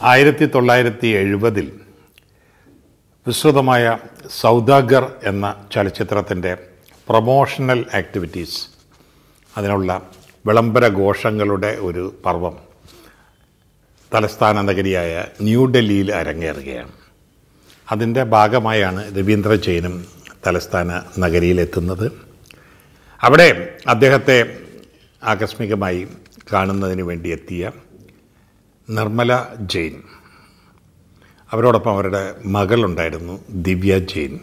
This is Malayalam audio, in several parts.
ആയിരത്തി തൊള്ളായിരത്തി എഴുപതിൽ വിസ്തൃതമായ സൗദാഗർ എന്ന ചലച്ചിത്രത്തിൻ്റെ പ്രൊമോഷണൽ ആക്ടിവിറ്റീസ് അതിനുള്ള വിളംബര ഘോഷങ്ങളുടെ ഒരു പർവം തലസ്ഥാന നഗരിയായ ന്യൂഡൽഹിയിൽ അരങ്ങേറുകയാണ് അതിൻ്റെ ഭാഗമായാണ് രവീന്ദ്ര ജെയിനും തലസ്ഥാന നഗരിയിലെത്തുന്നത് അവിടെ അദ്ദേഹത്തെ ആകസ്മികമായി കാണുന്നതിന് വേണ്ടി എത്തിയ നിർമ്മല ജെയിൻ അവരോടൊപ്പം അവരുടെ മകളുണ്ടായിരുന്നു ദിവ്യ ജെയിൻ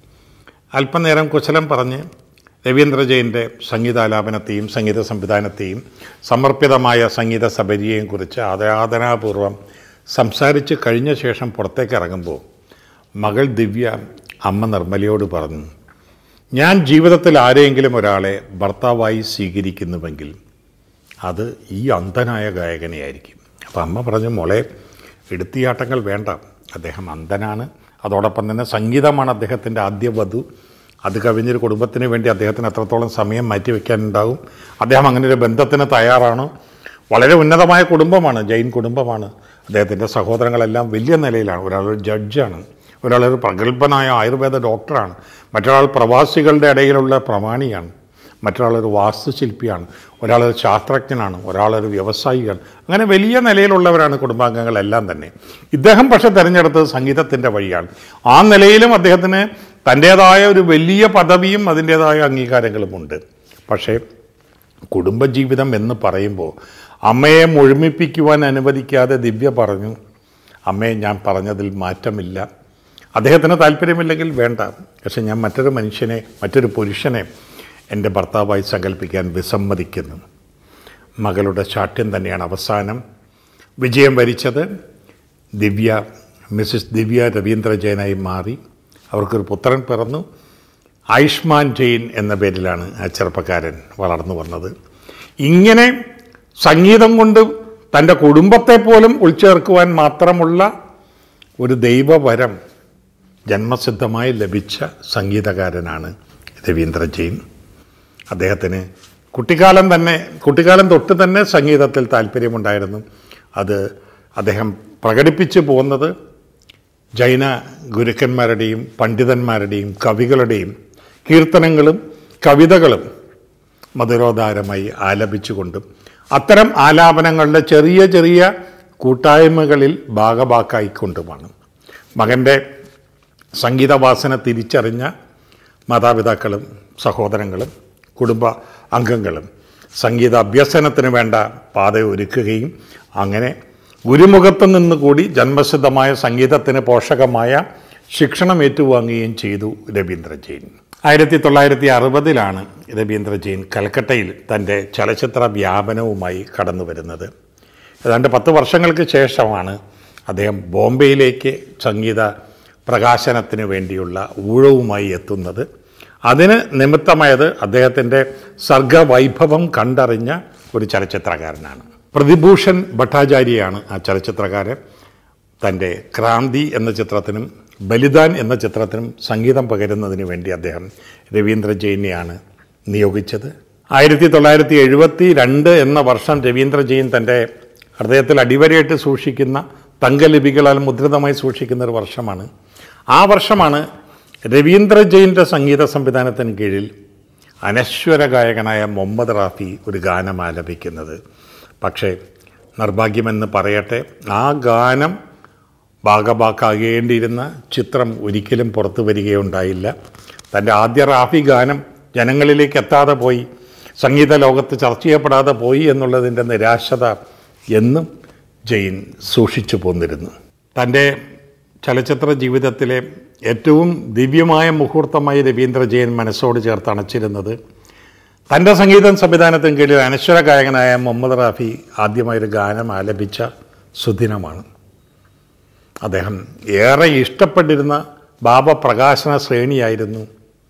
അല്പനേരം കുശലം പറഞ്ഞ് രവീന്ദ്ര ജെയിൻ്റെ സംഗീതാലാപനത്തെയും സംഗീത സംവിധാനത്തെയും സമർപ്പിതമായ സംഗീത സബരിയെയും കുറിച്ച് ആദരാധനാപൂർവം സംസാരിച്ച് കഴിഞ്ഞ ശേഷം പുറത്തേക്ക് ഇറങ്ങുമ്പോൾ മകൾ ദിവ്യ അമ്മ നിർമ്മലയോട് പറഞ്ഞു ഞാൻ ജീവിതത്തിൽ ആരെയെങ്കിലും ഒരാളെ ഭർത്താവായി സ്വീകരിക്കുന്നുവെങ്കിൽ അത് ഈ അന്ധനായ ഗായകനെയായിരിക്കും അപ്പം അമ്മ പറഞ്ഞു മോളെ എടുത്തിയാട്ടങ്ങൾ വേണ്ട അദ്ദേഹം അന്ധനാണ് അതോടൊപ്പം തന്നെ സംഗീതമാണ് അദ്ദേഹത്തിൻ്റെ ആദ്യ വധു അത് കവിഞ്ഞൊരു കുടുംബത്തിന് വേണ്ടി അദ്ദേഹത്തിന് എത്രത്തോളം സമയം മാറ്റിവെക്കാനുണ്ടാവും അദ്ദേഹം അങ്ങനെ ഒരു ബന്ധത്തിന് തയ്യാറാണ് വളരെ ഉന്നതമായ കുടുംബമാണ് ജൈൻ കുടുംബമാണ് അദ്ദേഹത്തിൻ്റെ സഹോദരങ്ങളെല്ലാം വലിയ നിലയിലാണ് ഒരാളൊരു ജഡ്ജാണ് ഒരാളൊരു പ്രഗത്ഭനായ ആയുർവേദ ഡോക്ടറാണ് മറ്റൊരാൾ പ്രവാസികളുടെ ഇടയിലുള്ള പ്രമാണിയാണ് മറ്റൊരാളൊരു വാസ്തുശില്പിയാണ് ഒരാളൊരു ശാസ്ത്രജ്ഞനാണ് ഒരാളൊരു വ്യവസായിയാണ് അങ്ങനെ വലിയ നിലയിലുള്ളവരാണ് കുടുംബാംഗങ്ങളെല്ലാം തന്നെ ഇദ്ദേഹം പക്ഷെ തിരഞ്ഞെടുത്തത് സംഗീതത്തിൻ്റെ വഴിയാണ് ആ നിലയിലും അദ്ദേഹത്തിന് തൻ്റേതായ ഒരു വലിയ പദവിയും അതിൻ്റേതായ അംഗീകാരങ്ങളുമുണ്ട് പക്ഷേ കുടുംബജീവിതം എന്ന് പറയുമ്പോൾ അമ്മയെ മുഴുമിപ്പിക്കുവാൻ അനുവദിക്കാതെ ദിവ്യ പറഞ്ഞു അമ്മയെ ഞാൻ പറഞ്ഞതിൽ മാറ്റമില്ല അദ്ദേഹത്തിന് താല്പര്യമില്ലെങ്കിൽ വേണ്ട പക്ഷെ ഞാൻ മറ്റൊരു മനുഷ്യനെ മറ്റൊരു പുരുഷനെ എൻ്റെ ഭർത്താവായി സങ്കല്പിക്കാൻ വിസമ്മതിക്കുന്നു മകളുടെ ശാഠ്യം തന്നെയാണ് അവസാനം വിജയം വരിച്ചത് ദിവ്യ മിസ്സിസ് ദിവ്യ രവീന്ദ്ര ജയനായി മാറി അവർക്കൊരു പുത്രൻ പിറന്നു ആയുഷ്മാൻ ജെയിൻ എന്ന പേരിലാണ് ആ ചെറുപ്പക്കാരൻ വളർന്നു വന്നത് ഇങ്ങനെ സംഗീതം കൊണ്ട് തൻ്റെ കുടുംബത്തെ പോലും ഉൾച്ചേർക്കുവാൻ മാത്രമുള്ള ഒരു ദൈവവരം ജന്മസിദ്ധമായി ലഭിച്ച സംഗീതകാരനാണ് രവീന്ദ്ര ജെയിൻ അദ്ദേഹത്തിന് കുട്ടിക്കാലം തന്നെ കുട്ടിക്കാലം തൊട്ട് തന്നെ സംഗീതത്തിൽ താല്പര്യമുണ്ടായിരുന്നു അത് അദ്ദേഹം പ്രകടിപ്പിച്ചു പോകുന്നത് ജൈന ഗുരുക്കന്മാരുടെയും പണ്ഡിതന്മാരുടെയും കവികളുടെയും കീർത്തനങ്ങളും കവിതകളും മധുരോധാരമായി ആലപിച്ചുകൊണ്ടും അത്തരം ആലാപനങ്ങളുടെ ചെറിയ ചെറിയ കൂട്ടായ്മകളിൽ ഭാഗഭാക്കായിക്കൊണ്ടുമാണ് മകൻ്റെ സംഗീതവാസന തിരിച്ചറിഞ്ഞ മാതാപിതാക്കളും സഹോദരങ്ങളും കുടുംബ അംഗങ്ങളും സംഗീത അഭ്യസനത്തിന് വേണ്ട പാത ഒരുക്കുകയും അങ്ങനെ ഗുരുമുഖത്ത് നിന്ന് കൂടി ജന്മസിദ്ധമായ സംഗീതത്തിന് പോഷകമായ ശിക്ഷണം ഏറ്റുവാങ്ങുകയും ചെയ്തു രവീന്ദ്ര ജെയിൻ ആയിരത്തി തൊള്ളായിരത്തി അറുപതിലാണ് രവീന്ദ്ര ജെയിൻ കൽക്കട്ടയിൽ തൻ്റെ ചലച്ചിത്ര വ്യാപനവുമായി കടന്നു വരുന്നത് ഏതാണ്ട് പത്ത് വർഷങ്ങൾക്ക് ശേഷമാണ് അദ്ദേഹം ബോംബെയിലേക്ക് സംഗീത പ്രകാശനത്തിന് വേണ്ടിയുള്ള ഊഴവുമായി എത്തുന്നത് അതിന് നിമിത്തമായത് അദ്ദേഹത്തിൻ്റെ സർഗവൈഭവം കണ്ടറിഞ്ഞ ഒരു ചലച്ചിത്രകാരനാണ് പ്രതിഭൂഷൺ ഭട്ടാചാര്യയാണ് ആ ചലച്ചിത്രകാരൻ തൻ്റെ ക്രാന്തി എന്ന ചിത്രത്തിനും ബലിദാൻ എന്ന ചിത്രത്തിനും സംഗീതം പകരുന്നതിന് വേണ്ടി അദ്ദേഹം രവീന്ദ്ര ജെയിനെയാണ് നിയോഗിച്ചത് ആയിരത്തി തൊള്ളായിരത്തി എഴുപത്തി രണ്ട് എന്ന വർഷം രവീന്ദ്ര ജെയിൻ തൻ്റെ ഹൃദയത്തിൽ അടിവരയിട്ട് സൂക്ഷിക്കുന്ന തങ്കലിപികളാൽ മുദ്രിതമായി സൂക്ഷിക്കുന്ന ഒരു വർഷമാണ് ആ വർഷമാണ് രവീന്ദ്ര ജെയിൻ്റെ സംഗീത സംവിധാനത്തിന് കീഴിൽ അനശ്വര ഗായകനായ മുഹമ്മദ് റാഫി ഒരു ഗാനം ആലപിക്കുന്നത് പക്ഷേ നിർഭാഗ്യമെന്ന് പറയട്ടെ ആ ഗാനം ഭാഗഭാക്കാകേണ്ടിയിരുന്ന ചിത്രം ഒരിക്കലും പുറത്തു വരികയുണ്ടായില്ല തൻ്റെ ആദ്യ റാഫി ഗാനം ജനങ്ങളിലേക്ക് എത്താതെ പോയി സംഗീത ലോകത്ത് ചർച്ച ചെയ്യപ്പെടാതെ പോയി എന്നുള്ളതിൻ്റെ നിരാശത എന്നും ജെയിൻ സൂക്ഷിച്ചു പോന്നിരുന്നു തൻ്റെ ചലച്ചിത്ര ജീവിതത്തിലെ ഏറ്റവും ദിവ്യമായ മുഹൂർത്തമായി രവീന്ദ്ര ജെയിൻ മനസ്സോട് ചേർത്ത് അണച്ചിരുന്നത് തൻ്റെ സംഗീതം സംവിധാനത്തിന് കീഴിൽ അനശ്വര ഗായകനായ മുഹമ്മദ് റാഫി ആദ്യമായൊരു ഗാനം ആലപിച്ച സുദിനമാണ് അദ്ദേഹം ഏറെ ഇഷ്ടപ്പെട്ടിരുന്ന ബാബ പ്രകാശന ശ്രേണിയായിരുന്നു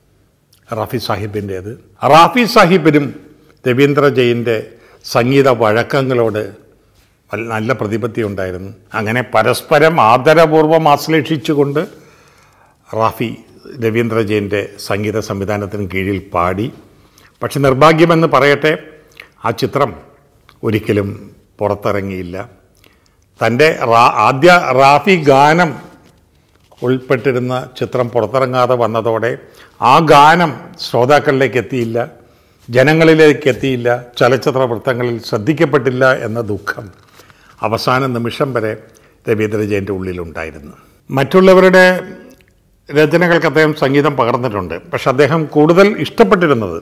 റാഫി സാഹിബിൻ്റേത് റാഫി സാഹിബിനും രവീന്ദ്ര ജെയിൻ്റെ സംഗീത വഴക്കങ്ങളോട് വൽ- നല്ല പ്രതിപത്തി ഉണ്ടായിരുന്നു അങ്ങനെ പരസ്പരം ആദരപൂർവ്വം ആശ്ലേഷിച്ചുകൊണ്ട് റാഫി രവീന്ദ്ര ജെയിൻ്റെ സംഗീത സംവിധാനത്തിന് കീഴിൽ പാടി പക്ഷെ നിർഭാഗ്യമെന്ന് പറയട്ടെ ആ ചിത്രം ഒരിക്കലും പുറത്തിറങ്ങിയില്ല തൻ്റെ റാ- ആദ്യ റാഫി ഗാനം ഉൾപ്പെട്ടിരുന്ന ചിത്രം പുറത്തിറങ്ങാതെ വന്നതോടെ ആ ഗാനം ശ്രോതാക്കളിലേക്ക് എത്തിയില്ല ജനങ്ങളിലേക്ക് എത്തിയില്ല ചലച്ചിത്ര വൃത്തങ്ങളിൽ ശ്രദ്ധിക്കപ്പെട്ടില്ല എന്ന ദുഃഖം അവസാന നിമിഷം വരെ രവീന്ദ്ര ജയൻ്റെ ഉള്ളിലുണ്ടായിരുന്നു മറ്റുള്ളവരുടെ രചനകൾക്ക് അദ്ദേഹം സംഗീതം പകർന്നിട്ടുണ്ട് പക്ഷെ അദ്ദേഹം കൂടുതൽ ഇഷ്ടപ്പെട്ടിരുന്നത്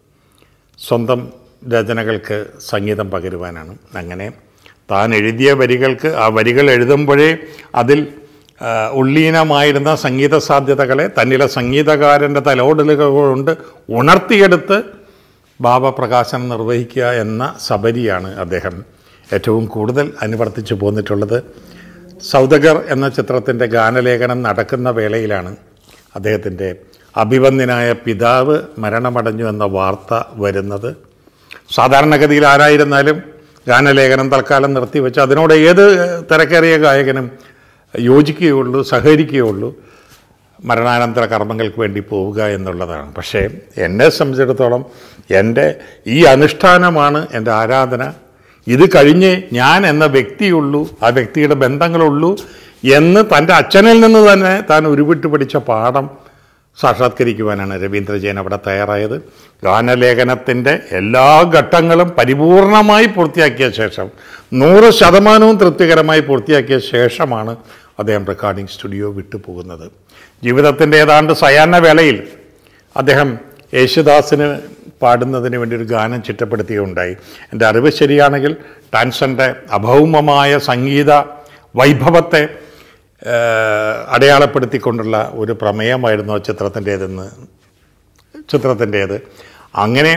സ്വന്തം രചനകൾക്ക് സംഗീതം പകരുവാനാണ് അങ്ങനെ താൻ എഴുതിയ വരികൾക്ക് ആ വരികൾ എഴുതുമ്പോഴേ അതിൽ ആ, ഉള്ളീനമായിരുന്ന സംഗീത സാധ്യതകളെ തന്നിലെ സംഗീതകാരൻ്റെ തലോടലുകൾ കൊണ്ട് ഉണർത്തിയെടുത്ത് ഭാവപ്രകാശനം നിർവഹിക്കുക എന്ന സബരിയാണ് അദ്ദേഹം ഏറ്റവും കൂടുതൽ അനുവർത്തിച്ചു പോന്നിട്ടുള്ളത് സൗദഗർ എന്ന ചിത്രത്തിൻ്റെ ഗാനലേഖനം നടക്കുന്ന വേളയിലാണ് അദ്ദേഹത്തിൻ്റെ അഭിവന്ദ്യനായ പിതാവ് മരണമടഞ്ഞു എന്ന വാർത്ത വരുന്നത് സാധാരണഗതിയിൽ ആരായിരുന്നാലും ഗാനലേഖനം തൽക്കാലം നിർത്തിവെച്ച് അതിനോട് ഏത് തിരക്കേറിയ ഗായകനും യോജിക്കുകയുള്ളൂ സഹകരിക്കുകയുള്ളൂ മരണാനന്തര കർമ്മങ്ങൾക്ക് വേണ്ടി പോവുക എന്നുള്ളതാണ് പക്ഷേ എന്നെ സംബന്ധിച്ചിടത്തോളം എൻ്റെ ഈ അനുഷ്ഠാനമാണ് എൻ്റെ ആരാധന ഇത് കഴിഞ്ഞ് ഞാൻ എന്ന വ്യക്തിയുള്ളൂ ആ വ്യക്തിയുടെ ബന്ധങ്ങളുള്ളൂ എന്ന് തൻ്റെ അച്ഛനിൽ നിന്ന് തന്നെ താൻ ഉരുവിട്ട് പഠിച്ച പാഠം സാക്ഷാത്കരിക്കുവാനാണ് രവീന്ദ്ര ജയൻ അവിടെ തയ്യാറായത് ഗാനലേഖനത്തിൻ്റെ എല്ലാ ഘട്ടങ്ങളും പരിപൂർണമായി പൂർത്തിയാക്കിയ ശേഷം നൂറ് ശതമാനവും തൃപ്തികരമായി പൂർത്തിയാക്കിയ ശേഷമാണ് അദ്ദേഹം റെക്കോർഡിംഗ് സ്റ്റുഡിയോ വിട്ടു പോകുന്നത് ജീവിതത്തിൻ്റെ ഏതാണ്ട് സയാന വേളയിൽ അദ്ദേഹം യേശുദാസിന് പാടുന്നതിന് വേണ്ടി ഒരു ഗാനം ചിട്ടപ്പെടുത്തുകയുണ്ടായി എൻ്റെ അറിവ് ശരിയാണെങ്കിൽ ടാൻസൻ്റെ അഭൗമമായ സംഗീത വൈഭവത്തെ ഏഹ്, അടയാളപ്പെടുത്തിക്കൊണ്ടുള്ള ഒരു പ്രമേയമായിരുന്നു ആ ചിത്രത്തിൻ്റേതെന്ന് ചിത്രത്തിൻ്റേത് അങ്ങനെ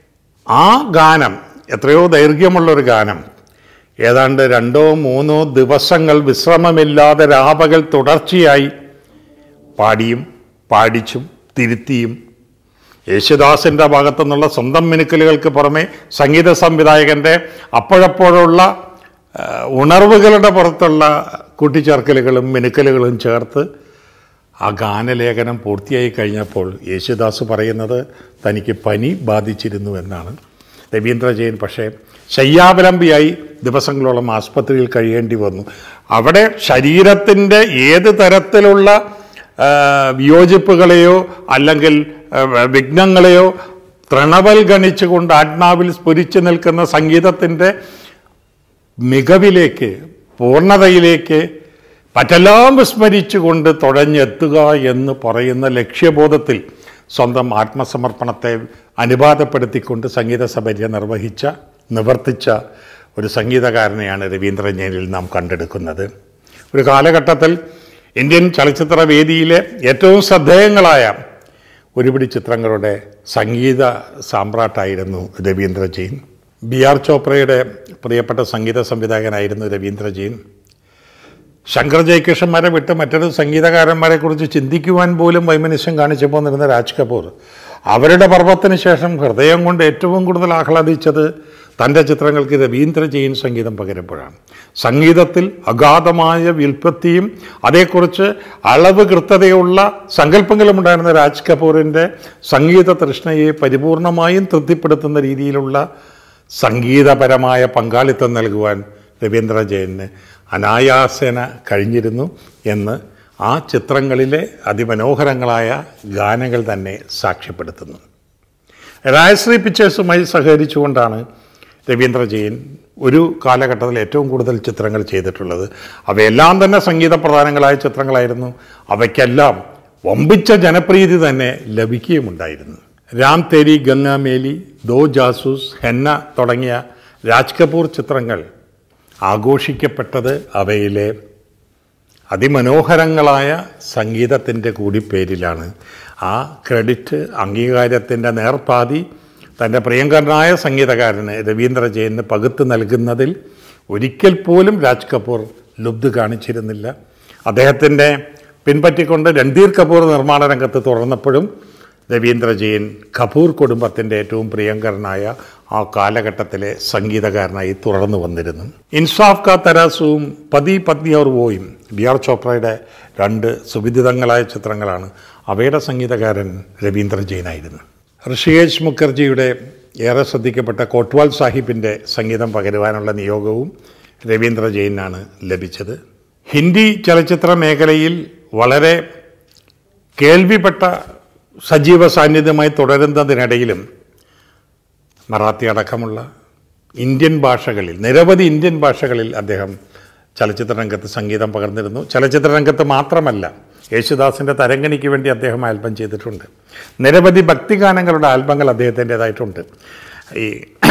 ആ ഗാനം എത്രയോ ദൈർഘ്യമുള്ളൊരു ഗാനം ഏതാണ്ട് രണ്ടോ മൂന്നോ ദിവസങ്ങൾ വിശ്രമമില്ലാതെ രാപകൽ തുടർച്ചയായി പാടിയും പാടിച്ചും തിരുത്തിയും യേശുദാസിൻ്റെ ഭാഗത്തു നിന്നുള്ള സ്വന്തം മിനുക്കലുകൾക്ക് പുറമെ സംഗീത സംവിധായകൻ്റെ അപ്പോഴപ്പോഴുള്ള ആ, ഉണർവുകളുടെ പുറത്തുള്ള കൂട്ടിച്ചേർക്കലുകളും മിനുക്കലുകളും ചേർത്ത് ആ ഗാനലേഖനം പൂർത്തിയായി കഴിഞ്ഞപ്പോൾ യേശുദാസ് പറയുന്നത് തനിക്ക് പനി ബാധിച്ചിരുന്നു എന്നാണ് രവീന്ദ്ര ജയൻ പക്ഷേ ശയ്യാവലംബിയായി ദിവസങ്ങളോളം ആസ്പത്രിയിൽ കഴിയേണ്ടി വന്നു അവിടെ ശരീരത്തിൻ്റെ ഏത് തരത്തിലുള്ള ആ, വിയോജിപ്പുകളെയോ അല്ലെങ്കിൽ ആ, വിഘ്നങ്ങളെയോ തൃണവൽഗണിച്ചുകൊണ്ട് ആത്മാവിൽ സ്ഫുരിച്ചു നിൽക്കുന്ന സംഗീതത്തിൻ്റെ മികവിലേക്ക് പൂർണ്ണതയിലേക്ക് മറ്റെല്ലാം വിസ്മരിച്ചുകൊണ്ട് തുഴഞ്ഞെത്തുക എന്ന് പറയുന്ന ലക്ഷ്യബോധത്തിൽ സ്വന്തം ആത്മസമർപ്പണത്തെ അനുവാദപ്പെടുത്തിക്കൊണ്ട് സംഗീത സഭര്യ നിർവഹിച്ച നിവർത്തിച്ച ഒരു സംഗീതകാരനെയാണ് രവീന്ദ്രജനിൽ നാം കണ്ടെടുക്കുന്നത് ഒരു കാലഘട്ടത്തിൽ ഇന്ത്യൻ ചലച്ചിത്ര വേദിയിലെ ഏറ്റവും ശ്രദ്ധേയങ്ങളായ ഒരുപിടി ചിത്രങ്ങളുടെ സംഗീത സാമ്രാട്ടായിരുന്നു രവീന്ദ്ര ജെയിൻ ബി ആർ ചോപ്രയുടെ പ്രിയപ്പെട്ട സംഗീത സംവിധായകനായിരുന്നു രവീന്ദ്ര ജെയിൻ ശങ്കർ ജയകിഷന്മാരെ വിട്ട് മറ്റൊരു സംഗീതകാരന്മാരെ കുറിച്ച് ചിന്തിക്കുവാൻ പോലും വൈമനസ്യം കാണിച്ചു പോന്നിരുന്ന രാജ് കപൂർ അവരുടെ പർവ്വത്തിന് ശേഷം ഹൃദയം കൊണ്ട് ഏറ്റവും കൂടുതൽ ആഹ്ലാദിച്ചത് തൻ്റെ ചിത്രങ്ങൾക്ക് രവീന്ദ്ര ജെയിൻ സംഗീതം പകരുമ്പോഴാണ് സംഗീതത്തിൽ അഗാധമായ വ്യുൽപ്പത്തിയും അതേക്കുറിച്ച് അളവ് കൃത്യതയുള്ള സങ്കല്പങ്ങളും ഉണ്ടായിരുന്ന രാജ് കപൂറിൻ്റെ സംഗീത തൃഷ്ണയെ പരിപൂർണമായും തൃപ്തിപ്പെടുത്തുന്ന രീതിയിലുള്ള സംഗീതപരമായ പങ്കാളിത്തം നൽകുവാൻ രവീന്ദ്ര ജയന് അനായാസേന കഴിഞ്ഞിരുന്നു എന്ന് ആ ചിത്രങ്ങളിലെ അതിമനോഹരങ്ങളായ ഗാനങ്ങൾ തന്നെ സാക്ഷ്യപ്പെടുത്തുന്നു രാജശ്രീ പിക്ചേഴ്സുമായി സഹകരിച്ചുകൊണ്ടാണ് രവീന്ദ്ര ജെയിൻ ഒരു കാലഘട്ടത്തിൽ ഏറ്റവും കൂടുതൽ ചിത്രങ്ങൾ ചെയ്തിട്ടുള്ളത് അവയെല്ലാം തന്നെ സംഗീത പ്രധാനങ്ങളായ ചിത്രങ്ങളായിരുന്നു അവയ്ക്കെല്ലാം വമ്പിച്ച ജനപ്രീതി തന്നെ ലഭിക്കുകയുമുണ്ടായിരുന്നു രാം തേരി ഗംഗാമേലി ദോ ജാസൂസ് ഹെന്ന തുടങ്ങിയ രാജ് കപൂർ ചിത്രങ്ങൾ ആഘോഷിക്കപ്പെട്ടത് അവയിലെ അതിമനോഹരങ്ങളായ സംഗീതത്തിൻ്റെ കൂടി പേരിലാണ് ആ ക്രെഡിറ്റ് അംഗീകാരത്തിൻ്റെ നേർപ്പാതി തൻ്റെ പ്രിയങ്കരനായ സംഗീതകാരന് രവീന്ദ്ര ജയന് പകുത്തു നൽകുന്നതിൽ ഒരിക്കൽ പോലും രാജ് കപൂർ ലുബ്ധ് കാണിച്ചിരുന്നില്ല അദ്ദേഹത്തിൻ്റെ പിൻപറ്റിക്കൊണ്ട് രൺധീർ കപൂർ നിർമ്മാണ രംഗത്ത് തുടർന്നപ്പോഴും രവീന്ദ്ര ജെയിൻ കപൂർ കുടുംബത്തിൻ്റെ ഏറ്റവും പ്രിയങ്കരനായ ആ കാലഘട്ടത്തിലെ സംഗീതകാരനായി തുടർന്നു വന്നിരുന്നു ഇൻസാഫ് കാ തരാസുവും പതി പത്നി ഓർ വോയും ബി ആർ ചോപ്രയുടെ രണ്ട് സുവിദിതങ്ങളായ ചിത്രങ്ങളാണ് അവയുടെ സംഗീതകാരൻ രവീന്ദ്ര ജെയിനായിരുന്നു ഋഷികേശ് മുഖർജിയുടെ ഏറെ ശ്രദ്ധിക്കപ്പെട്ട കോട്ട്വാൾ സാഹിബിൻ്റെ സംഗീതം പകരുവാനുള്ള നിയോഗവും രവീന്ദ്ര ജെയിനാണ് ലഭിച്ചത് ഹിന്ദി ചലച്ചിത്ര മേഖലയിൽ വളരെ കേൾവിപ്പെട്ട സജീവ സാന്നിധ്യമായി തുടരുന്നതിനിടയിലും മറാത്തി അടക്കമുള്ള ഇന്ത്യൻ ഭാഷകളിൽ നിരവധി ഇന്ത്യൻ ഭാഷകളിൽ അദ്ദേഹം ചലച്ചിത്ര രംഗത്ത് സംഗീതം പകർന്നിരുന്നു ചലച്ചിത്ര രംഗത്ത് മാത്രമല്ല യേശുദാസിൻ്റെ തരംഗണിക്ക് വേണ്ടി അദ്ദേഹം ആൽബം ചെയ്തിട്ടുണ്ട് നിരവധി ഭക്തിഗാനങ്ങളുടെ ആൽബങ്ങൾ അദ്ദേഹത്തിൻ്റെതായിട്ടുണ്ട് ഈ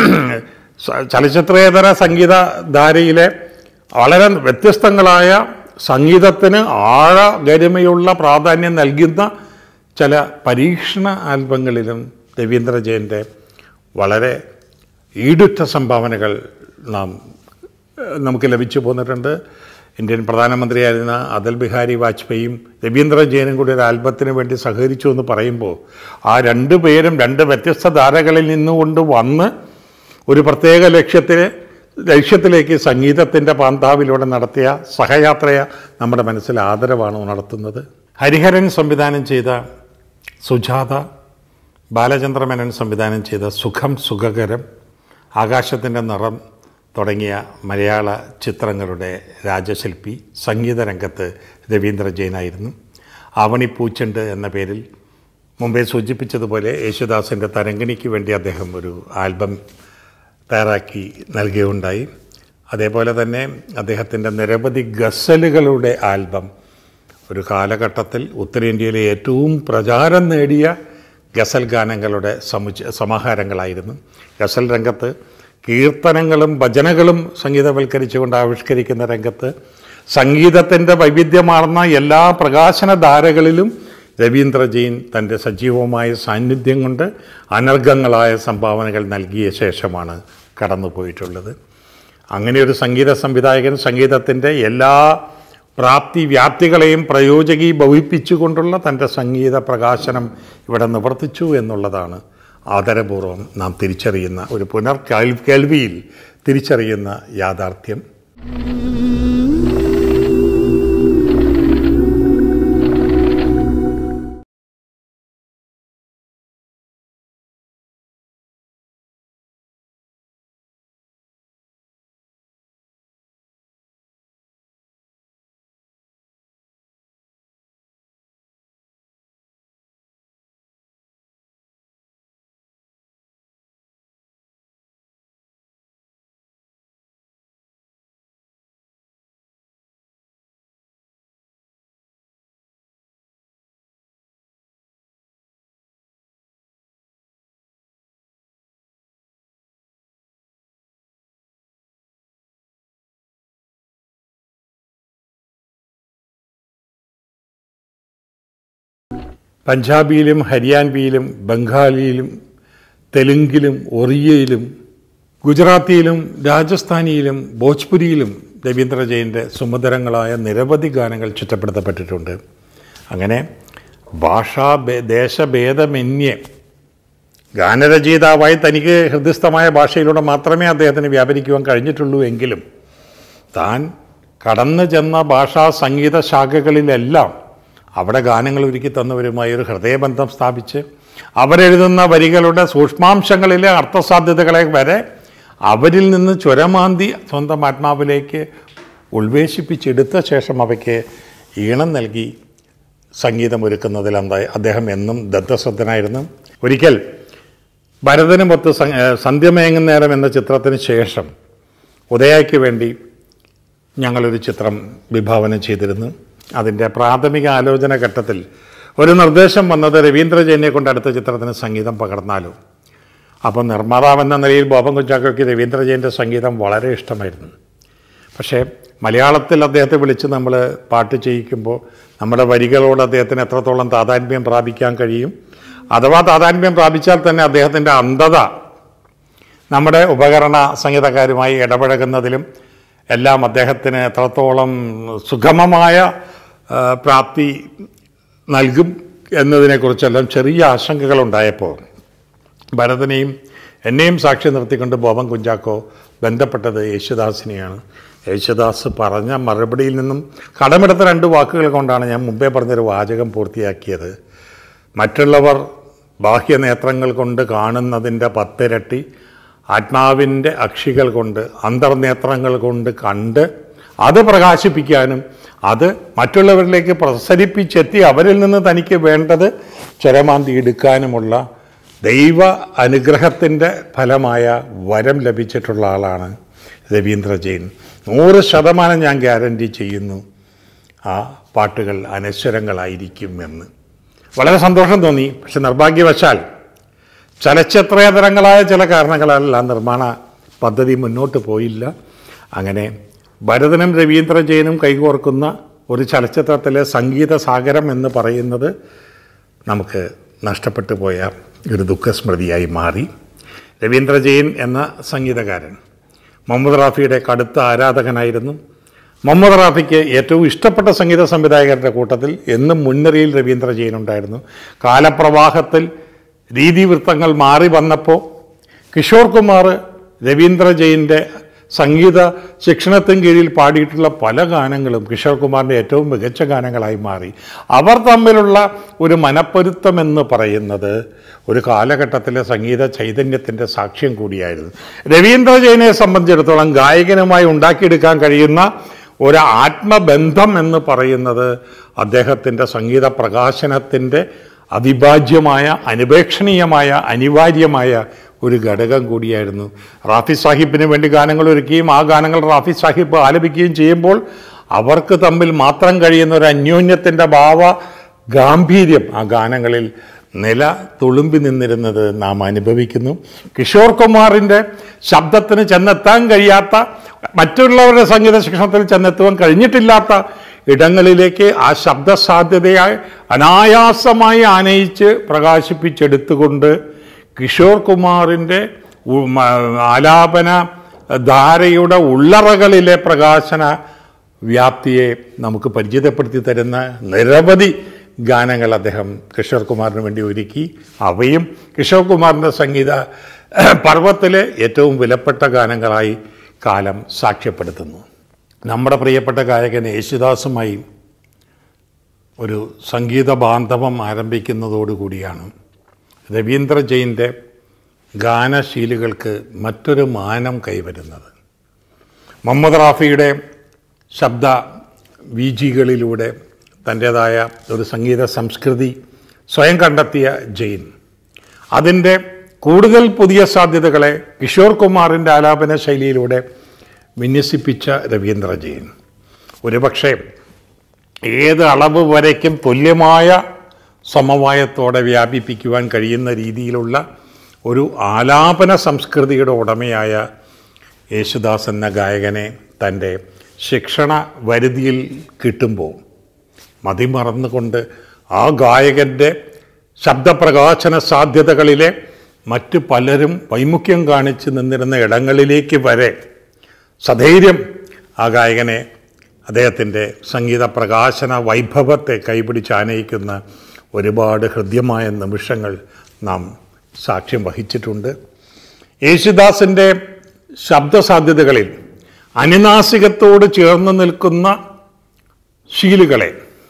സ- ചലച്ചിത്രേതര സംഗീതധാരയിലെ വളരെ വ്യത്യസ്തങ്ങളായ സംഗീതത്തിന് ആഴ ഗരിമയുള്ള പ്രാധാന്യം നൽകുന്ന ചില പരീക്ഷണ ആൽബങ്ങളിലും രവീന്ദ്ര ജയൻ്റെ വളരെ ഈടുറ്റ സംഭാവനകൾ നാം ഏഹ്, നമുക്ക് ലഭിച്ചു പോന്നിട്ടുണ്ട് ഇന്ത്യൻ പ്രധാനമന്ത്രിയായിരുന്ന അടൽ ബിഹാരി വാജ്പേയിയും രവീന്ദ്ര ജയനും കൂടി ഒരു ആൽബത്തിന് വേണ്ടി സഹകരിച്ചു എന്ന് പറയുമ്പോൾ ആ രണ്ട് പേരും രണ്ട് വ്യത്യസ്ത ധാരകളിൽ നിന്നുകൊണ്ട് വന്ന് ഒരു പ്രത്യേക ലക്ഷ്യത്തിന് ലക്ഷ്യത്തിലേക്ക് സംഗീതത്തിൻ്റെ പാന്താവിലൂടെ നടത്തിയ സഹയാത്രയെ നമ്മുടെ മനസ്സിൽ ആദരവാണ് ഉണർത്തുന്നത് ഹരിഹരൻ സംവിധാനം ചെയ്ത സുജാത ബാലചന്ദ്രമേനൻ സംവിധാനം ചെയ്ത സുഖം സുഖകരം ആകാശത്തിൻ്റെ നിറം തുടങ്ങിയ മലയാള ചിത്രങ്ങളുടെ രാജശില്പി സംഗീത രംഗത്ത് രവീന്ദ്ര ജെയിനായിരുന്നു ആവണി പൂച്ചെണ്ട് എന്ന പേരിൽ മുമ്പേ സൂചിപ്പിച്ചതുപോലെ യേശുദാസിൻ്റെ തരംഗിണിക്ക് വേണ്ടി അദ്ദേഹം ഒരു ആൽബം തയ്യാറാക്കി നൽകുകയുണ്ടായി അതേപോലെ തന്നെ അദ്ദേഹത്തിൻ്റെ നിരവധി ഗസലുകളുടെ ആൽബം ഒരു കാലഘട്ടത്തിൽ ഉത്തരേന്ത്യയിലെ ഏറ്റവും പ്രചാരം നേടിയ ഗസൽ ഗാനങ്ങളുടെ സമുച സമാഹാരങ്ങളായിരുന്നു ഗസൽ രംഗത്ത് കീർത്തനങ്ങളും ഭജനകളും സംഗീതവൽക്കരിച്ചുകൊണ്ട് ആവിഷ്കരിക്കുന്ന രംഗത്ത് സംഗീതത്തിൻ്റെ വൈവിധ്യമാർന്ന എല്ലാ പ്രകാശനധാരകളിലും രവീന്ദ്ര ജെയിൻ തൻ്റെ സജീവമായ സാന്നിധ്യം കൊണ്ട് അനർഘങ്ങളായ സംഭാവനകൾ നൽകിയ ശേഷമാണ് കടന്നുപോയിട്ടുള്ളത് അങ്ങനെ ഒരു സംഗീത സംവിധായകൻ സംഗീതത്തിൻ്റെ എല്ലാ പ്രാപ്തി വ്യാപ്തികളെയും പ്രയോജകി ഭവിപ്പിച്ചുകൊണ്ടുള്ള തൻ്റെ സംഗീത പ്രകാശനം ഇവിടെ നിവർത്തിച്ചു എന്നുള്ളതാണ് ആദരപൂർവ്വം നാം തിരിച്ചറിയുന്ന ഒരു പുനർ കേൾ- കേൾവിയിൽ തിരിച്ചറിയുന്ന യാഥാർത്ഥ്യം പഞ്ചാബിയിലും ഹരിയാൻവിയിലും ബംഗാളിയിലും തെലുങ്കിലും ഒറിയയിലും ഗുജറാത്തിയിലും രാജസ്ഥാനിയിലും ഭോജ്പുരിയിലും രവീന്ദ്ര ജയൻ്റെ സുമധുരങ്ങളായ നിരവധി ഗാനങ്ങൾ ചിട്ടപ്പെടുത്തപ്പെട്ടിട്ടുണ്ട് അങ്ങനെ ഭാഷാ ഭേ- ദേശഭേദമന്യേ ഗാനരചയിതാവായി തനിക്ക് ഹൃദയസ്ഥമായ ഭാഷയിലൂടെ മാത്രമേ അദ്ദേഹത്തിന് വ്യാപരിക്കുവാൻ കഴിഞ്ഞിട്ടുള്ളൂ എങ്കിലും താൻ കടന്നു ചെന്ന ഭാഷാ സംഗീത ശാഖകളിലെല്ലാം അവിടെ ഗാനങ്ങൾ ഒരുക്കി തന്നവരുമായി ഒരു ഹൃദയബന്ധം സ്ഥാപിച്ച് അവരെഴുതുന്ന വരികളുടെ സൂക്ഷ്മാംശങ്ങളിലെ അർത്ഥസാധ്യതകളെ വരെ അവരിൽ നിന്ന് ചുരമാന്തി സ്വന്തം ആത്മാവിലേക്ക് ഉൾവേശിപ്പിച്ചെടുത്ത ശേഷം അവയ്ക്ക് ഈണം നൽകി സംഗീതം ഒരുക്കുന്നതിൽ എന്താ അദ്ദേഹം എന്നും ദത്തശ്രദ്ധനായിരുന്നു ഒരിക്കൽ ഭരതനുമൊത്ത് സ- ഏഹ് സന്ധ്യമയങ്ങുന്നേരം എന്ന ചിത്രത്തിന് ശേഷം ഉദയയ്ക്ക് വേണ്ടി ഞങ്ങളൊരു ചിത്രം വിഭാവനം ചെയ്തിരുന്നു അതിൻ്റെ പ്രാഥമിക ആലോചന ഘട്ടത്തിൽ ഒരു നിർദ്ദേശം വന്നത് രവീന്ദ്ര ജയനെ കൊണ്ട് അടുത്ത ചിത്രത്തിന് സംഗീതം പകർന്നാലോ അപ്പോൾ നിർമ്മാതാവ് എന്ന നിലയിൽ ബോബൻ കുഞ്ചാക്കോയ്ക്ക് രവീന്ദ്ര ജയൻ്റെ സംഗീതം വളരെ ഇഷ്ടമായിരുന്നു പക്ഷേ മലയാളത്തിൽ അദ്ദേഹത്തെ വിളിച്ച് നമ്മൾ പാട്ട് ചെയ്യിക്കുമ്പോൾ നമ്മുടെ വരികളോട് അദ്ദേഹത്തിന് എത്രത്തോളം താതാത്മ്യം പ്രാപിക്കാൻ കഴിയും അഥവാ താതാത്മ്യം പ്രാപിച്ചാൽ തന്നെ അദ്ദേഹത്തിൻ്റെ അന്ധത നമ്മുടെ ഉപകരണ സംഗീതക്കാരുമായി ഇടപഴകുന്നതിലും എല്ലാം അദ്ദേഹത്തിന് എത്രത്തോളം സുഗമമായ ആ, പ്രാപ്തി നൽകും എന്നതിനെക്കുറിച്ചെല്ലാം ചെറിയ ആശങ്കകളുണ്ടായപ്പോൾ ഭരതനെയും എന്നെയും സാക്ഷി നിർത്തിക്കൊണ്ട് ബോബൻ കുഞ്ചാക്കോ ബന്ധപ്പെട്ടത് യേശുദാസിനെയാണ് യേശുദാസ് പറഞ്ഞ മറുപടിയിൽ നിന്നും കടമെടുത്ത രണ്ട് വാക്കുകൾ കൊണ്ടാണ് ഞാൻ മുമ്പേ പറഞ്ഞൊരു വാചകം പൂർത്തിയാക്കിയത് മറ്റുള്ളവർ ബാഹ്യനേത്രങ്ങൾ കൊണ്ട് കാണുന്നതിൻ്റെ പത്തിരട്ടി ആത്മാവിൻ്റെ അക്ഷികൾ കൊണ്ട് അന്തർനേത്രങ്ങൾ കൊണ്ട് കണ്ട് അത് പ്രകാശിപ്പിക്കാനും അത് മറ്റുള്ളവരിലേക്ക് പ്രസരിപ്പിച്ചെത്തി അവരിൽ നിന്ന് തനിക്ക് വേണ്ടത് ചരമാന്തി എടുക്കാനുമുള്ള ദൈവ അനുഗ്രഹത്തിൻ്റെ ഫലമായ വരം ലഭിച്ചിട്ടുള്ള ആളാണ് രവീന്ദ്ര ജെയിൻ നൂറ് ശതമാനം ഞാൻ ഗ്യാരണ്ടി ചെയ്യുന്നു ആ പാട്ടുകൾ അനശ്വരങ്ങളായിരിക്കും എന്ന് വളരെ സന്തോഷം തോന്നി പക്ഷെ നിർഭാഗ്യവശാൽ ചലച്ചിത്രേതരങ്ങളായ ചില കാരണങ്ങളാൽ ആ നിർമ്മാണ പദ്ധതി മുന്നോട്ട് പോയില്ല അങ്ങനെ ഭരതനും രവീന്ദ്ര ജയനും കൈകോർക്കുന്ന ഒരു ചലച്ചിത്രത്തിലെ സംഗീത സാഗരം എന്ന് പറയുന്നത് നമുക്ക് നഷ്ടപ്പെട്ടു പോയ ഒരു ദുഃഖസ്മൃതിയായി മാറി രവീന്ദ്ര ജെയിൻ എന്ന സംഗീതകാരൻ മുഹമ്മദ് റാഫിയുടെ കടുത്ത ആരാധകനായിരുന്നു മുഹമ്മദ് റാഫിക്ക് ഏറ്റവും ഇഷ്ടപ്പെട്ട സംഗീത സംവിധായകരുടെ കൂട്ടത്തിൽ എന്നും മുൻനിരയിൽ രവീന്ദ്ര ജെയിൻ ഉണ്ടായിരുന്നു കാലപ്രവാഹത്തിൽ രീതിവൃത്തങ്ങൾ മാറി വന്നപ്പോൾ കിഷോർ കുമാർ രവീന്ദ്ര ജെയിൻ്റെ സംഗീത ശിക്ഷണത്തിന് കീഴിൽ പാടിയിട്ടുള്ള പല ഗാനങ്ങളും കിഷോർ കുമാറിൻ്റെ ഏറ്റവും മികച്ച ഗാനങ്ങളായി മാറി അവർ തമ്മിലുള്ള ഒരു മനപ്പൊരുത്തം എന്ന് പറയുന്നത് ഒരു കാലഘട്ടത്തിലെ സംഗീത ചൈതന്യത്തിൻ്റെ സാക്ഷ്യം കൂടിയായിരുന്നു രവീന്ദ്ര ജെയിനെ സംബന്ധിച്ചിടത്തോളം ഗായകനുമായി ഉണ്ടാക്കിയെടുക്കാൻ കഴിയുന്ന ഒരു ആത്മബന്ധം എന്ന് പറയുന്നത് അദ്ദേഹത്തിൻ്റെ സംഗീത പ്രകാശനത്തിൻ്റെ അവിഭാജ്യമായ അനുപേക്ഷണീയമായ അനിവാര്യമായ ഒരു ഘടകം കൂടിയായിരുന്നു റാഫി സാഹിബിന് വേണ്ടി ഗാനങ്ങൾ ഒരുക്കുകയും ആ ഗാനങ്ങൾ റാഫി സാഹിബ് ആലപിക്കുകയും ചെയ്യുമ്പോൾ അവർക്ക് തമ്മിൽ മാത്രം കഴിയുന്ന ഒരു അന്യോന്യത്തിൻ്റെ ഭാവ ഗാംഭീര്യം ആ ഗാനങ്ങളിൽ നില തുളുമ്പി നിന്നിരുന്നത് നാം അനുഭവിക്കുന്നു കിഷോർ കുമാറിൻ്റെ ശബ്ദത്തിന് ചെന്നെത്താൻ കഴിയാത്ത മറ്റുള്ളവരുടെ സംഗീത ശിക്ഷണത്തിൽ ചെന്നെത്തുവാൻ കഴിഞ്ഞിട്ടില്ലാത്ത ഇടങ്ങളിലേക്ക് ആ ശബ്ദ സാധ്യതയായി അനായാസമായി ആനയിച്ച് പ്രകാശിപ്പിച്ചെടുത്തുകൊണ്ട് കിഷോർ കുമാറിൻ്റെ ഉ- മ- ആലാപന ധാരയുടെ ഉള്ളറകളിലെ പ്രകാശന വ്യാപ്തിയെ നമുക്ക് പരിചയപ്പെടുത്തി തരുന്ന നിരവധി ഗാനങ്ങൾ അദ്ദേഹം കിഷോർ കുമാറിന് വേണ്ടി ഒരുക്കി അവയും കിഷോർ കുമാറിൻ്റെ സംഗീത പർവ്വത്തിലെ ഏറ്റവും വിലപ്പെട്ട ഗാനങ്ങളായി കാലം സാക്ഷ്യപ്പെടുത്തുന്നു നമ്മുടെ പ്രിയപ്പെട്ട ഗായകൻ യേശുദാസുമായി ഒരു സംഗീത ബാന്ധവം ആരംഭിക്കുന്നതോടുകൂടിയാണ് രവീന്ദ്ര ജെയിൻ്റെ ഗാനശീലുകൾക്ക് മറ്റൊരു മാനം കൈവരുന്നത് മുഹമ്മദ് റാഫിയുടെ ശബ്ദ വീജികളിലൂടെ തൻ്റേതായ ഒരു സംഗീത സംസ്കൃതി സ്വയം കണ്ടെത്തിയ ജെയിൻ അതിൻ്റെ കൂടുതൽ പുതിയ സാധ്യതകളെ കിഷോർ കുമാറിൻ്റെ ആലാപന ശൈലിയിലൂടെ വിന്യസിപ്പിച്ച രവീന്ദ്ര ജെയിൻ ഒരുപക്ഷെ ഏത് അളവ് വരയ്ക്കും തുല്യമായ സമവായത്തോടെ വ്യാപിപ്പിക്കുവാൻ കഴിയുന്ന രീതിയിലുള്ള ഒരു ആലാപന സംസ്കൃതിയുടെ ഉടമയായ യേശുദാസ് എന്ന ഗായകനെ തൻ്റെ ശിക്ഷണ വരുതിയിൽ കിട്ടുമ്പോൾ മതിമറന്നുകൊണ്ട് ആ ഗായകൻ്റെ ശബ്ദപ്രകാശന സാധ്യതകളിലെ മറ്റു പലരും വൈമുഖ്യം കാണിച്ച് നിന്നിരുന്ന ഇടങ്ങളിലേക്ക് വരെ സധൈര്യം ആ ഗായകനെ അദ്ദേഹത്തിൻ്റെ സംഗീത പ്രകാശന വൈഭവത്തെ കൈപിടിച്ച് ആനയിക്കുന്ന ഒരുപാട് ഹൃദ്യമായ നിമിഷങ്ങൾ നാം സാക്ഷ്യം വഹിച്ചിട്ടുണ്ട് യേശുദാസിൻ്റെ ശബ്ദസാധ്യതകളിൽ അനുനാസികത്തോട് ചേർന്ന് നിൽക്കുന്ന ശീലുകളെ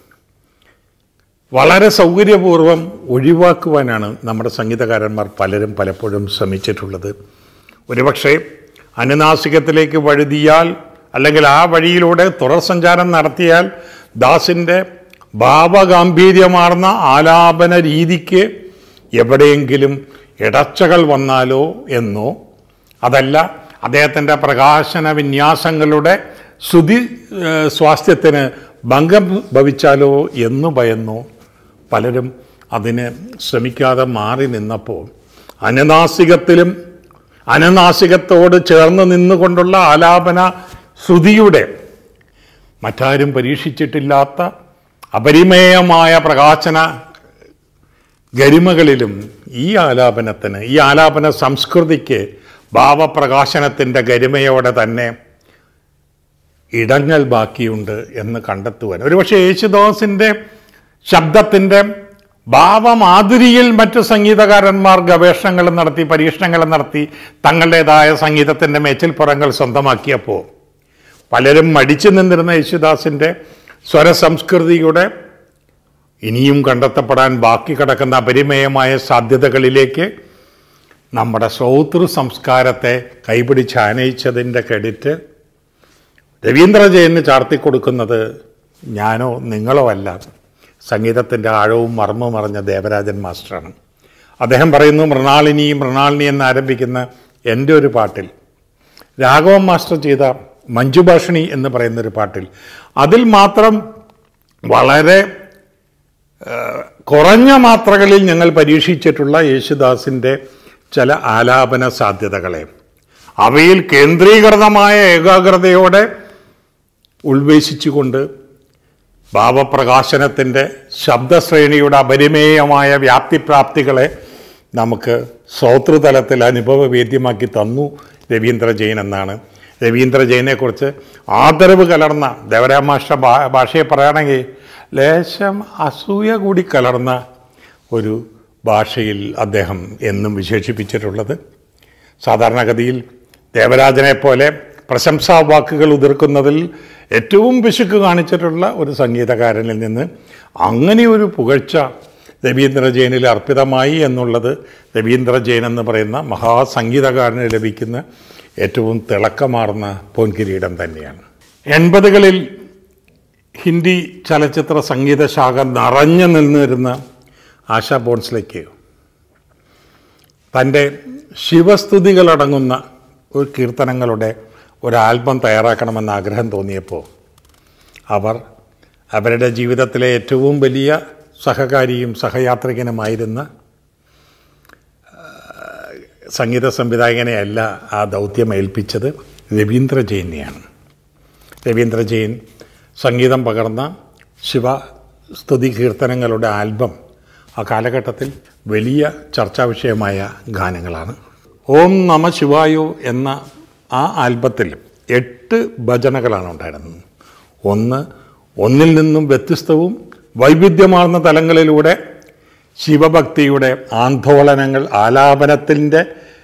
വളരെ സൗകര്യപൂർവ്വം ഒഴിവാക്കുവാനാണ് നമ്മുടെ സംഗീതകാരന്മാർ പലരും പലപ്പോഴും ശ്രമിച്ചിട്ടുള്ളത് ഒരുപക്ഷെ അനുനാസികത്തിലേക്ക് വഴുതിയാൽ അല്ലെങ്കിൽ ആ വഴിയിലൂടെ തുടർ സഞ്ചാരം നടത്തിയാൽ ദാസിൻ്റെ ഭാവഗാംഭീര്യമാർന്ന ആലാപന രീതിക്ക് എവിടെയെങ്കിലും ഇടർച്ചകൾ വന്നാലോ എന്നോ അതല്ല അദ്ദേഹത്തിൻ്റെ പ്രകാശന വിന്യാസങ്ങളുടെ ശ്രുതി ഏഹ്, സ്വാസ്ഥ്യത്തിന് ഭംഗം ഭവിച്ചാലോ എന്ന് ഭയന്നോ പലരും അതിന് ശ്രമിക്കാതെ മാറി നിന്നപ്പോൾ അനുനാസികത്തിലും അനുനാസികത്തോട് ചേർന്ന് നിന്നുകൊണ്ടുള്ള ആലാപന ശ്രുതിയുടെ മറ്റാരും പരീക്ഷിച്ചിട്ടില്ലാത്ത അപരിമേയമായ പ്രകാശന ഗരിമകളിലും ഈ ആലാപനത്തിന് ഈ ആലാപന സംസ്കൃതിക്ക് ഭാവപ്രകാശനത്തിൻ്റെ ഗരിമയോടെ തന്നെ ഇടങ്ങൾ ബാക്കിയുണ്ട് എന്ന് കണ്ടെത്തുവാൻ ഒരുപക്ഷെ യേശുദാസിൻ്റെ ശബ്ദത്തിൻ്റെ ഭാവമാധുരിയിൽ മറ്റു സംഗീതകാരന്മാർ ഗവേഷണങ്ങൾ നടത്തി പരീക്ഷണങ്ങൾ നടത്തി തങ്ങളുടേതായ സംഗീതത്തിൻ്റെ മേച്ചിൽപ്പുറങ്ങൾ സ്വന്തമാക്കിയപ്പോൾ പലരും മടിച്ചു നിന്നിരുന്ന യേശുദാസിൻ്റെ സ്വരസംസ്കൃതിയുടെ ഇനിയും കണ്ടെത്തപ്പെടാൻ ബാക്കി കിടക്കുന്ന അപരിമേയമായ സാധ്യതകളിലേക്ക് നമ്മുടെ സൗതൃ സംസ്കാരത്തെ കൈപിടിച്ച് ആനയിച്ചതിൻ്റെ ക്രെഡിറ്റ് രവീന്ദ്ര ജയന് ചാർത്തിക്കൊടുക്കുന്നത് ഞാനോ നിങ്ങളോ അല്ല സംഗീതത്തിൻ്റെ ആഴവും മർമ്മവും അറിഞ്ഞ ദേവരാജൻ മാസ്റ്ററാണ് അദ്ദേഹം പറയുന്നു മൃണാളിനി മൃണാളിനി എന്ന് ആരംഭിക്കുന്ന എൻ്റെ ഒരു പാട്ടിൽ രാഘവൻ മാസ്റ്റർ ചെയ്ത മഞ്ജുഭാഷിണി എന്ന് പറയുന്ന ഒരു പാട്ടിൽ അതിൽ മാത്രം വളരെ ഏഹ്, കുറഞ്ഞ മാത്രകളിൽ ഞങ്ങൾ പരീക്ഷിച്ചിട്ടുള്ള യേശുദാസിൻ്റെ ചില ആലാപന സാധ്യതകളെ അവയിൽ കേന്ദ്രീകൃതമായ ഏകാഗ്രതയോടെ ഉൾവേശിച്ചുകൊണ്ട് ഭാവപ്രകാശനത്തിൻ്റെ ശബ്ദശ്രേണിയുടെ അപരിമേയമായ വ്യാപ്തിപ്രാപ്തികളെ നമുക്ക് ശ്രോതൃതലത്തിൽ അനുഭവവേദ്യമാക്കി തന്നു രവീന്ദ്ര ജെയിൻ എന്നാണ് രവീന്ദ്ര ജെയിനെക്കുറിച്ച് ആദരവ് കലർന്ന ദേവരാമാഷ്ട ഭാഷയെ പറയുകയാണെങ്കിൽ ലേശം അസൂയ കൂടി കലർന്ന ഒരു ഭാഷയിൽ അദ്ദേഹം എന്നും വിശേഷിപ്പിച്ചിട്ടുള്ളത് സാധാരണഗതിയിൽ ദേവരാജനെ പോലെ പ്രശംസാ വാക്കുകൾ ഉതിർക്കുന്നതിൽ ഏറ്റവും പിശുക്ക് കാണിച്ചിട്ടുള്ള ഒരു സംഗീതകാരനിൽ നിന്ന് അങ്ങനെ ഒരു പുകഴ്ച രവീന്ദ്ര ജെയിനിൽ അർപ്പിതമായി എന്നുള്ളത് രവീന്ദ്ര ജെയിൻ എന്ന് പറയുന്ന മഹാസംഗീതകാരന് ലഭിക്കുന്ന ഏറ്റവും തിളക്കമാർന്ന പൊൻകിരീടം തന്നെയാണ് എൺപതുകളിൽ ഹിന്ദി ചലച്ചിത്ര സംഗീത ശാഖ നിറഞ്ഞു നിന്നിരുന്ന ആശാ ബോൺസിലേക്ക് തൻ്റെ ശിവസ്തുതികളടങ്ങുന്ന ഒരു കീർത്തനങ്ങളുടെ ഒരു ആൽബം തയ്യാറാക്കണമെന്ന് ആഗ്രഹം തോന്നിയപ്പോൾ അവർ അവരുടെ ജീവിതത്തിലെ ഏറ്റവും വലിയ സഹകാരിയും സഹയാത്രികനുമായിരുന്ന ആ, സംഗീത സംവിധായകനെയല്ല ആ ദൗത്യം ഏൽപ്പിച്ചത് രവീന്ദ്ര ജെയിനെയാണ് രവീന്ദ്ര ജെയിൻ സംഗീതം പകർന്ന ശിവ സ്തുതി കീർത്തനങ്ങളുടെ ആൽബം ആ കാലഘട്ടത്തിൽ വലിയ ചർച്ചാ വിഷയമായ ഗാനങ്ങളാണ് ഓം നമ ശിവായോ എന്ന ആ ആൽബത്തിൽ എട്ട് ഭജനകളാണ് ഉണ്ടായിരുന്നത് ഒന്ന് ഒന്നിൽ നിന്നും വ്യത്യസ്തവും വൈവിധ്യമാർന്ന തലങ്ങളിലൂടെ ശിവഭക്തിയുടെ ആന്തോളനങ്ങൾ ആലാപനത്തിൻ്റെ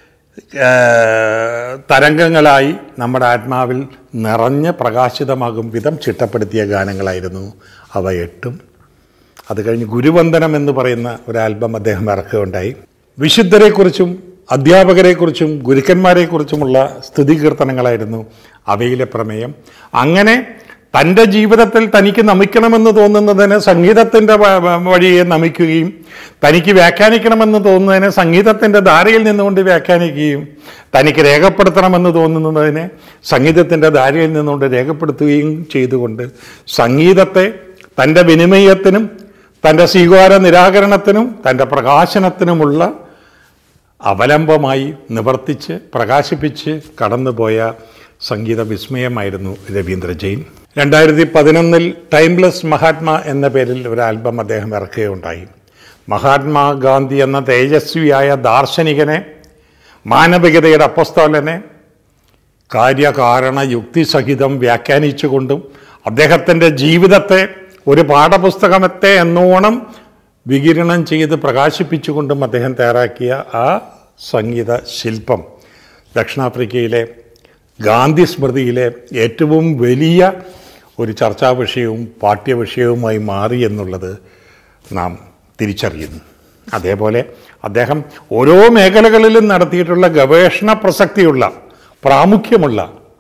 ഏഹ്, തരംഗങ്ങളായി നമ്മുടെ ആത്മാവിൽ നിറഞ്ഞ് പ്രകാശിതമാകും വിധം ചിട്ടപ്പെടുത്തിയ ഗാനങ്ങളായിരുന്നു അവ എട്ടും അത് കഴിഞ്ഞ് ഗുരുവന്ദനം എന്ന് പറയുന്ന ഒരു ആൽബം അദ്ദേഹം ഇറക്കുകയുണ്ടായി വിശുദ്ധരെക്കുറിച്ചും അധ്യാപകരെക്കുറിച്ചും ഗുരുക്കന്മാരെക്കുറിച്ചുമുള്ള സ്തുതി കീർത്തനങ്ങളായിരുന്നു അവയിലെ പ്രമേയം അങ്ങനെ തൻ്റെ ജീവിതത്തിൽ തനിക്ക് നമിക്കണമെന്ന് തോന്നുന്നതിന് സംഗീതത്തിൻ്റെ വ- വ- വഴിയെ നമിക്കുകയും തനിക്ക് വ്യാഖ്യാനിക്കണമെന്ന് തോന്നുന്നതിന് സംഗീതത്തിൻ്റെ ധാരയിൽ നിന്നുകൊണ്ട് വ്യാഖ്യാനിക്കുകയും തനിക്ക് രേഖപ്പെടുത്തണമെന്ന് തോന്നുന്നതിനെ സംഗീതത്തിൻ്റെ ധാരയിൽ നിന്നുകൊണ്ട് രേഖപ്പെടുത്തുകയും ചെയ്തുകൊണ്ട് സംഗീതത്തെ തൻ്റെ വിനിമയത്തിനും തൻ്റെ സ്വീകാര നിരാകരണത്തിനും തൻ്റെ പ്രകാശനത്തിനുമുള്ള അവലംബമായി നിവർത്തിച്ച് പ്രകാശിപ്പിച്ച് കടന്നുപോയ സംഗീത വിസ്മയമായിരുന്നു രവീന്ദ്ര ജെയിൻ രണ്ടായിരത്തി പതിനൊന്നിൽ ടൈംലെസ് മഹാത്മാ എന്ന പേരിൽ ഒരു ആൽബം അദ്ദേഹം ഇറക്കുകയുണ്ടായി മഹാത്മാഗാന്ധി എന്ന തേജസ്വിയായ ദാർശനികനെ മാനവികതയുടെ അപ്പസ്തോലനെ കാര്യകാരണ യുക്തിസഹിതം വ്യാഖ്യാനിച്ചുകൊണ്ടും അദ്ദേഹത്തിൻ്റെ ജീവിതത്തെ ഒരു പാഠപുസ്തകത്തെ എന്നോണം വികിരണം ചെയ്ത് പ്രകാശിപ്പിച്ചുകൊണ്ടും അദ്ദേഹം തയ്യാറാക്കിയ ആ സംഗീത ശില്പം ദക്ഷിണാഫ്രിക്കയിലെ ഗാന്ധി സ്മൃതിയിലെ ഏറ്റവും വലിയ ഒരു ചർച്ചാ വിഷയവും പാഠ്യവിഷയവുമായി മാറി എന്നുള്ളത് നാം തിരിച്ചറിയുന്നു അതേപോലെ അദ്ദേഹം ഓരോ മേഖലകളിലും നടത്തിയിട്ടുള്ള ഗവേഷണ പ്രസക്തിയുള്ള പ്രാമുഖ്യമുള്ള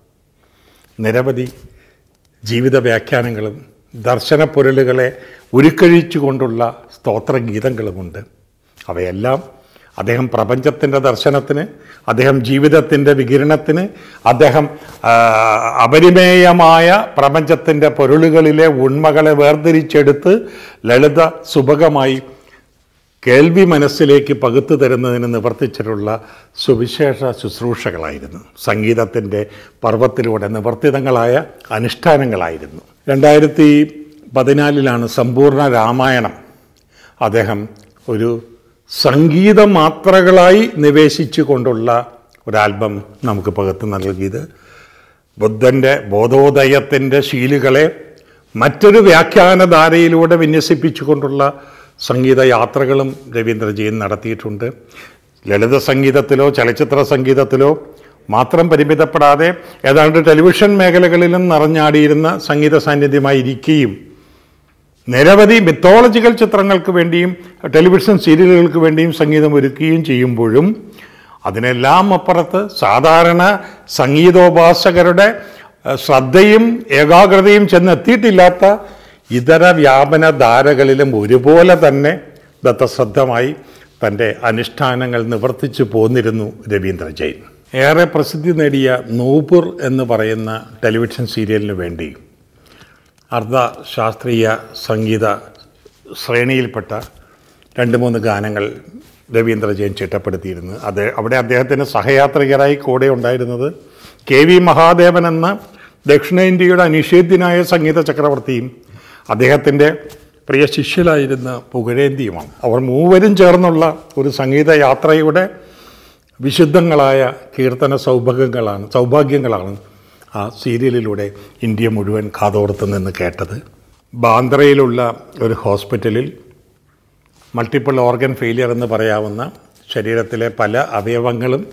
നിരവധി ജീവിത വ്യാഖ്യാനങ്ങളും ദർശന പൊരുളുകളെ ഉരുക്കഴിച്ചുകൊണ്ടുള്ള സ്തോത്രഗീതങ്ങളുമുണ്ട് അവയെല്ലാം അദ്ദേഹം പ്രപഞ്ചത്തിൻ്റെ ദർശനത്തിന് അദ്ദേഹം ജീവിതത്തിൻ്റെ വികിരണത്തിന് അദ്ദേഹം ആ, അപരിമേയമായ പ്രപഞ്ചത്തിൻ്റെ പൊരുളുകളിലെ ഉണ്മകളെ വേർതിരിച്ചെടുത്ത് ലളിത സുഭഗമായി കേൾവി മനസ്സിലേക്ക് പകുത്തു തരുന്നതിന് നിവർത്തിച്ചിട്ടുള്ള സുവിശേഷ ശുശ്രൂഷകളായിരുന്നു സംഗീതത്തിൻ്റെ പർവ്വത്തിലൂടെ നിവർത്തിതങ്ങളായ അനുഷ്ഠാനങ്ങളായിരുന്നു രണ്ടായിരത്തി പതിനാലിലാണ് സമ്പൂർണ്ണ രാമായണം അദ്ദേഹം ഒരു സംഗീത മാത്രകളായി നിവേശിച്ചു കൊണ്ടുള്ള ഒരു ആൽബം നമുക്ക് പകർത്ത് നൽകിയത് ബുദ്ധൻ്റെ ബോധോദയത്തിൻ്റെ ശീലുകളെ മറ്റൊരു വ്യാഖ്യാനധാരയിലൂടെ വിന്യസിപ്പിച്ചുകൊണ്ടുള്ള സംഗീത യാത്രകളും രവീന്ദ്ര ജെയിൻ നടത്തിയിട്ടുണ്ട് ലളിത സംഗീതത്തിലോ ചലച്ചിത്ര സംഗീതത്തിലോ മാത്രം പരിമിതപ്പെടാതെ ഏതാണ്ട് ടെലിവിഷൻ മേഖലകളിലും നിറഞ്ഞാടിയിരുന്ന സംഗീത സാന്നിധ്യമായിരിക്കുകയും നിരവധി മിത്തോളജിക്കൽ ചിത്രങ്ങൾക്ക് വേണ്ടിയും ടെലിവിഷൻ സീരിയലുകൾക്ക് വേണ്ടിയും സംഗീതം ഒരുക്കുകയും ചെയ്യുമ്പോഴും അതിനെല്ലാം അപ്പുറത്ത് സാധാരണ സംഗീതോപാസകരുടെ ഏഹ്, ശ്രദ്ധയും ഏകാഗ്രതയും ചെന്നെത്തിയിട്ടില്ലാത്ത ഇതര വ്യാപന ധാരകളിലും ഒരുപോലെ തന്നെ ദത്തശ്രദ്ധമായി തൻ്റെ അനുഷ്ഠാനങ്ങൾ നിവർത്തിച്ചു പോന്നിരുന്നു രവീന്ദ്ര ജെയിൻ ഏറെ പ്രസിദ്ധി നേടിയ നൂപുർ എന്ന് പറയുന്ന ടെലിവിഷൻ സീരിയലിന് വേണ്ടി അർദ്ധ ശാസ്ത്രീയ സംഗീത ശ്രേണിയിൽപ്പെട്ട രണ്ട് മൂന്ന് ഗാനങ്ങൾ രവീന്ദ്ര ജെയിൻ ചിട്ടപ്പെടുത്തിയിരുന്നു അത് അവിടെ അദ്ദേഹത്തിന് സഹയാത്രികരായി കൂടെ ഉണ്ടായിരുന്നത് കെ വി മഹാദേവൻ എന്ന ദക്ഷിണേന്ത്യയുടെ അനിഷേധ്യനായ സംഗീത ചക്രവർത്തിയും അദ്ദേഹത്തിൻ്റെ പ്രിയ ശിഷ്യലായിരുന്ന പുകഴേന്തിയുമാണ് അവർ മൂവരും ചേർന്നുള്ള ഒരു സംഗീത യാത്രയുടെ വിശുദ്ധങ്ങളായ കീർത്തന സൗഭാഗ്യങ്ങളാണ് സൗഭാഗ്യങ്ങളാണ് ആ സീരിയലിലൂടെ ഇന്ത്യ മുഴുവൻ കാതോർത്ത് നിന്ന് കേട്ടത് ബാന്ദ്രയിലുള്ള ഒരു ഹോസ്പിറ്റലിൽ മൾട്ടിപ്പിൾ ഓർഗൻ ഫെയിലിയർ എന്ന് പറയാവുന്ന ശരീരത്തിലെ പല അവയവങ്ങളും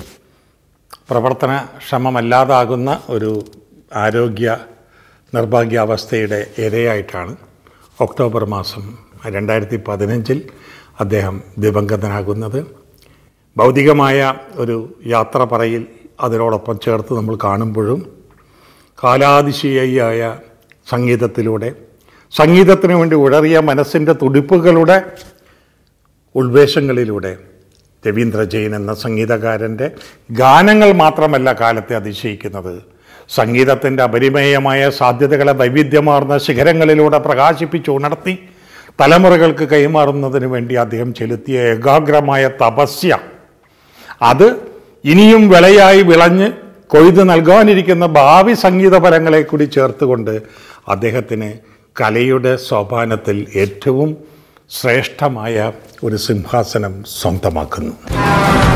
പ്രവർത്തനക്ഷമമല്ലാതാകുന്ന ഒരു ആരോഗ്യ നിർഭാഗ്യാവസ്ഥയുടെ ഇരയായിട്ടാണ് ഒക്ടോബർ മാസം രണ്ടായിരത്തി പതിനഞ്ചിൽ അദ്ദേഹം ദിവംഗതനാകുന്നത് ഭൗതികമായ ഒരു യാത്ര പറയിൽ അതിനോടൊപ്പം ചേർത്ത് നമ്മൾ കാണുമ്പോഴും കാലാതിശയായ സംഗീതത്തിലൂടെ സംഗീതത്തിന് വേണ്ടി ഉഴറിയ മനസ്സിൻ്റെ തുടിപ്പുകളുടെ ഉൾവേശങ്ങളിലൂടെ രവീന്ദ്ര ജെയിൻ എന്ന സംഗീതകാരൻ്റെ ഗാനങ്ങൾ മാത്രമല്ല കാലത്തെ അതിശയിക്കുന്നത് സംഗീതത്തിൻ്റെ അപരിമേയമായ സാധ്യതകളെ വൈവിധ്യമാർന്ന ശിഖരങ്ങളിലൂടെ പ്രകാശിപ്പിച്ചു ഉണർത്തി തലമുറകൾക്ക് കൈമാറുന്നതിന് വേണ്ടി അദ്ദേഹം ചെലുത്തിയ ഏകാഗ്രമായ തപസ്യ അത് ഇനിയും വിളയായി വിളഞ്ഞ് കൊയ്ത് നൽകാനിരിക്കുന്ന ഭാവി സംഗീത ഫലങ്ങളെ കൂടി ചേർത്തുകൊണ്ട് അദ്ദേഹത്തിന് കലയുടെ സോപാനത്തിൽ ഏറ്റവും ശ്രേഷ്ഠമായ ഒരു സിംഹാസനം സ്വന്തമാക്കുന്നു